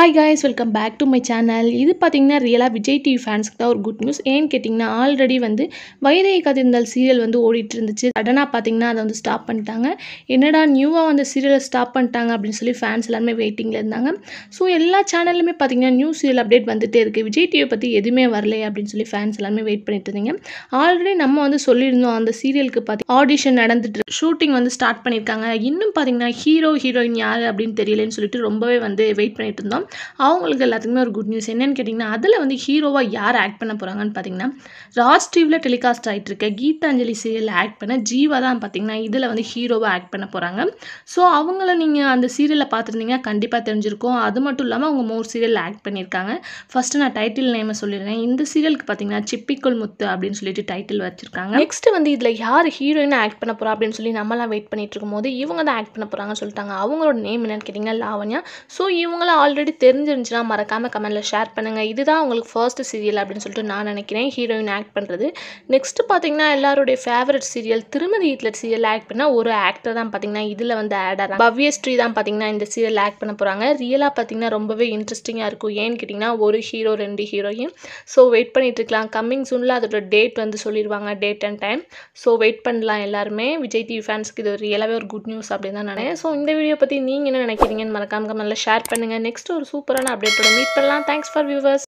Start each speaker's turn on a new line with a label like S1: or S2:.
S1: hi guys welcome back to my channel இது பார்த்தீங்கன்னா ரியலாக விஜய் டிவி ஃபேன்ஸ்க்கு தான் ஒரு குட் நியூஸ் ஏன்னு கேட்டிங்கன்னா ஆல்ரெடி வந்து வைதேகி கதிர்ந்தால் சீரியல் வந்து ஓடிட்டு இருந்துச்சு சடனாக பார்த்தீங்கன்னா அதை வந்து ஸ்டாப் பண்ணிட்டாங்க என்னடா நியூவாக வந்து சீரியலை ஸ்டாப் பண்ணிட்டாங்க அப்படின்னு சொல்லி ஃபேன்ஸ் எல்லாருமே வெயிட்டிங்கில் இருந்தாங்க ஸோ எல்லா சேனல்லுமே பார்த்தீங்கன்னா நியூ சீரியல் அப்டேட் வந்துட்டே இருக்குது விஜய் டிவியை பற்றி எதுவுமே வரலையே அப்படின்னு சொல்லி ஃபேன்ஸ் எல்லாருமே வெயிட் பண்ணிட்டு இருந்தீங்க ஆல்ரெடி நம்ம வந்து சொல்லியிருந்தோம் அந்த சீரியலுக்கு பார்த்தி ஆடிஷன் நடந்துட்டு ஷூட்டிங் வந்து ஸ்டார்ட் பண்ணியிருக்காங்க இன்னும் பார்த்தீங்கன்னா ஹீரோ ஹீரோயின் யார் அப்படின்னு தெரியலன்னு சொல்லிட்டு ரொம்பவே வந்து வெயிட் பண்ணிட்டு இருந்தோம் அவங்களுக்கு எல்லாத்துக்குமே ஒரு குட் நியூஸ் என்னன்னு கேட்டிங்கன்னா அதில் வந்து ஹீரோவாக யார் ஆக்ட் பண்ண போகிறாங்கன்னு பார்த்தீங்கன்னா ராஜ் டிவியில் டெலிகாஸ்ட் ஆகிட்டு இருக்க கீதாஞ்சலி சீரியலில் ஆக்ட் பண்ண ஜீவா தான் பார்த்தீங்கன்னா இதில் வந்து ஹீரோவாக ஆக்ட் பண்ண போகிறாங்க ஸோ அவங்கள நீங்கள் அந்த சீரியலில் பார்த்துருந்தீங்க கண்டிப்பாக தெரிஞ்சிருக்கும் அது மட்டும் இல்லாமல் அவங்க மோர் சீரியலில் ஆக்ட் பண்ணியிருக்காங்க ஃபஸ்ட்டு நான் டைட்டில் நேமை சொல்லிடுறேன் இந்த சீரியலுக்கு பார்த்தீங்கன்னா சிப்பிக்குள் முத்து அப்படின்னு சொல்லிட்டு டைட்டில் வச்சிருக்காங்க நெக்ஸ்ட் வந்து இதில் யார் ஹீரோயினாக ஆக்ட் பண்ண போகிறா அப்படின்னு சொல்லி நம்மலாம் வெயிட் பண்ணிட்டு இருக்கும்போது இவங்க தான் ஆக்ட் பண்ண போகிறாங்கன்னு சொல்லிட்டாங்க அவங்களோட நேம் என்னன்னு கேட்டிங்கன்னா லாவண்யா ஸோ இவங்கள ஆல்ரெடி தெரிஞ்சிருந்துச்சுன்னா மறக்காமல் கமெண்ட்டில் ஷேர் பண்ணுங்கள் இதுதான் உங்களுக்கு ஃபர்ஸ்ட் சீரியல் அப்படின்னு சொல்லிட்டு நான் நினைக்கிறேன் ஹீரோயின் ஆக்ட் பண்ணுறது நெக்ஸ்ட் பார்த்தீங்கன்னா எல்லாருடைய favourite serial Thirumathi Hitler serial act பண்ண ஒரு ஆக்டர் தான் பார்த்தீங்கன்னா இதில் வந்து ஆட் ஆகிறாங்க பவ்யஸ்ரீ தான் பார்த்தீங்கன்னா இந்த சீரியல் ஆக்ட் பண்ண போகிறாங்க ரியலாக பார்த்தீங்கன்னா ரொம்பவே இன்ட்ரெஸ்டிங்காக இருக்கும் ஏன்னு கேட்டிங்கன்னா ஒரு ஹீரோ ரெண்டு ஹீரோயின் ஸோ வெயிட் பண்ணிட்டு இருக்கலாம் கம்மிங் சூனில் அதோட டேட் வந்து சொல்லிடுவாங்க date and time so wait பண்ணலாம் எல்லாருமே விஜய் டிவி ஃபேன்ஸ்க்கு இது ரியலாகவே ஒரு குட் நியூஸ் அப்படின்னு தான் நினைக்கிறேன் ஸோ இந்த வீடியோ பற்றி நீங்கள் என்ன நினைக்கிறீங்கன்னு மறக்காம கமெண்ட்டில் ஷேர் பண்ணுங்கள் நெக்ஸ்ட் ஒரு சூப்பரான அப்டேட்டோட மீட் பண்ணலாம் தேங்க்ஸ் ஃபார் வியூவர்ஸ்